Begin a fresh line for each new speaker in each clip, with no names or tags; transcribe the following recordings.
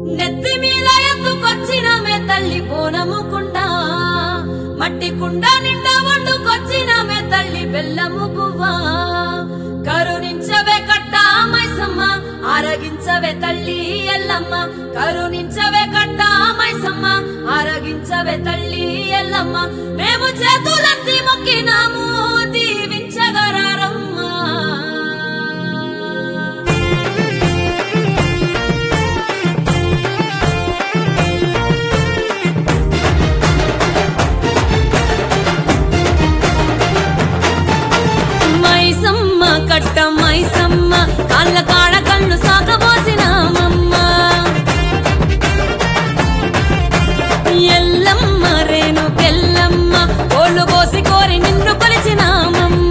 నెత్తి మీద ఎత్తుకొచ్చినమే తల్లి పోనముకుండా మట్టి కుండ నిండా వండుకొచ్చినమే తల్లి బెల్లము పువ్వా కరుణించవే కట్ట మైసమ్మ ఆరగించవే తల్లి ఎల్లమ్మ కరుణించవే కట్ట మైసమ్మ ఆరగించవే తల్లి ఎల్లమ్మ మేము చేతులెత్తి మొక్కినాము దీవించగరారమ్మా మైసమ్మ కట్ట మైసమ్మ కాళ్ళ కాడ కళ్ళు సాకబోసినామమ్మ ఎల్లమ్మ రేణు పెల్లమ్మ కోళ్ళు కోసి కోరి నిన్ను కొలిచినామమ్మ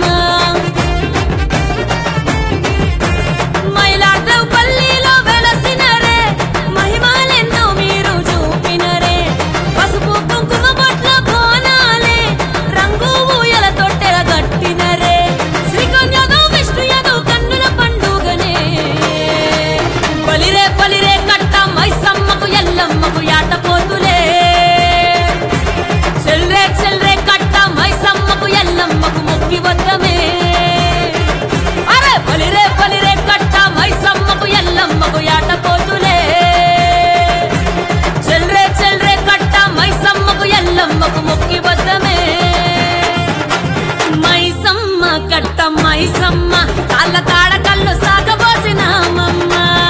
మైలాడ్రవు పల్లిలో వెలసినరే మహిమాలెన్నో మీరు చూపినరే పసుపు కుంకుమ బొట్ల బోనాలే రంగు ఊయల తొట్టెల గట్టినరే శ్రీకన్యదో విష్ణుయదో కన్నుల పండుగనే పలిరే పలిరే కట్ట మైసమ్మకు ఎల్లమ్మకు యాటపోతులే చెల్రే చెల్రే కట్ట మైసమ్మకు ఎల్లమ్మకు మొక్కి వద్దమే అరే పలిరే పలిరే కట్ట మైసమ్మకు ఎల్లమ్మకు యాటపోతులే చెల్రే చెల్రే కట్ట మైసమ్మకు ఎల్లమ్మకు మొక్కి వద్దమే మైసమ్మ కట్ట మైసమ్మ కాళ్ళ తాడ కళ్ళు సాగబోసినామమ్మ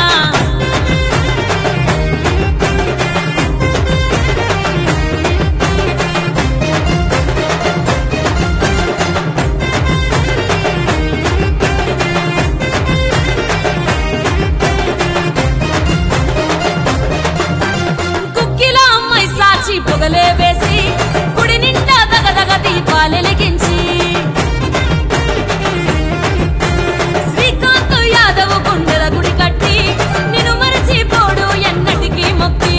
కుక్కిలో అమ్మాయి సాచి పొగలే వేసి గుడి నిండా దగదగ దీపాలెలిగించి శ్రీకాంత్ యాదవ్ గుండెల గుడి కట్టి నిన్ను మరచిపోడు ఎన్నటికీ మొక్కి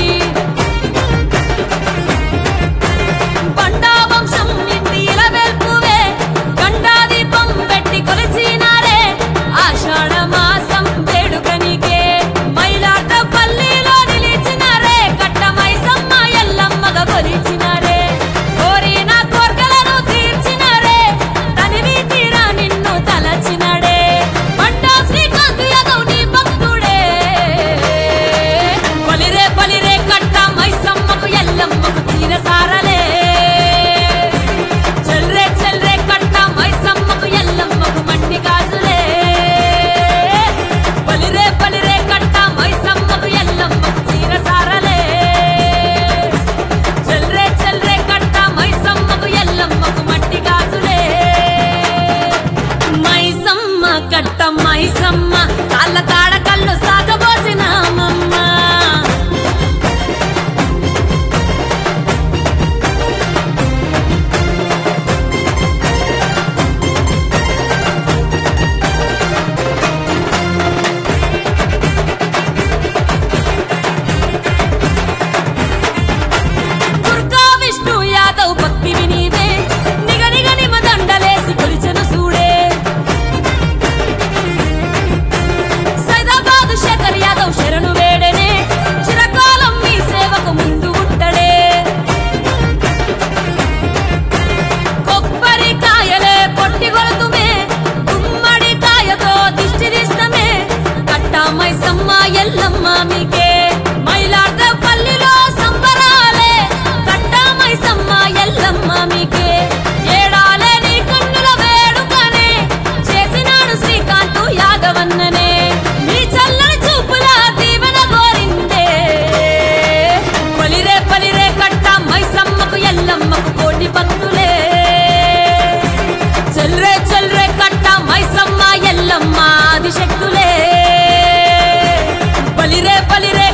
బండా వంశం నిండి ఇలవెల్పువే గండా దీపం పెట్టి కొలిచినారే ఆషాఢ మాసం వేడుకనికే మైలాట పల్లిలో నిలిచినారే కట్ట మైసమ్మ ఎల్లమ్మగ కొలిచినారే కోరిన కోర్కెలను తీర్చినారే తనివి తీరా నిన్ను తలచినాడే బండా శ్రీకాంత్ యాదవ్ నీ భక్తుడే పలిరే పలిరే కట్ట మైసమ్మకు ఎల్లమ్మకు తీరసారలే చెల్రే చెల్రే కట్ట మైసమ్మకు ఎల్లమ్మకు మండి గాజులే పలిరే పలిరే కట్ట మైసమ్మకు ఎల్లమ్మకు తీరసారలే చెల్రే చెల్రే కట్ట మైసమ్మకు ఎల్లమ్మకు మట్టి గాజులే మైసమ్మ కట్ట మైసమ్మ కాళ్ళ తాడ కళ్ళు సాగబోసినామమ్మ దుర్గా విష్ణు యాదవ్ భక్తివి నీవే నిగ నిగ నిమ దండలేసి కొలిచెను సూడే సైదాబాద్ శేఖర్ యాదవ్ శరణు వేడనే చిరకాలం మీ సేవకు ముందు ఉంటడే కొబ్బరి కాయలే పొట్టి కొలతుమే గుమ్మడి కాయతో దిష్టి తీస్తమే కట్టామై సమ్మ ఎల్లమ్మ మీకే మైలార్ద పల్లిలో సంబరాలే కట్టామై సమ్మ ఎల్లమ్మ మీకే ఏడాలే నీ కన్నుల వేడుకనే చేసినాడు శ్రీకాంత్ యాదవన్ననే నీ చల్లని చూపుల దీవెన కోరిందే పలిరే పలిరే కట్ట మైసమ్మకు ఎల్లమ్మకు కోటి భక్తులే చెల్రే చెల్రే కట్ట మైసమ్మ ఎల్లమ్మ ఆదిశక్తులే పలిరే పలిరే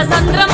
సంద్రమ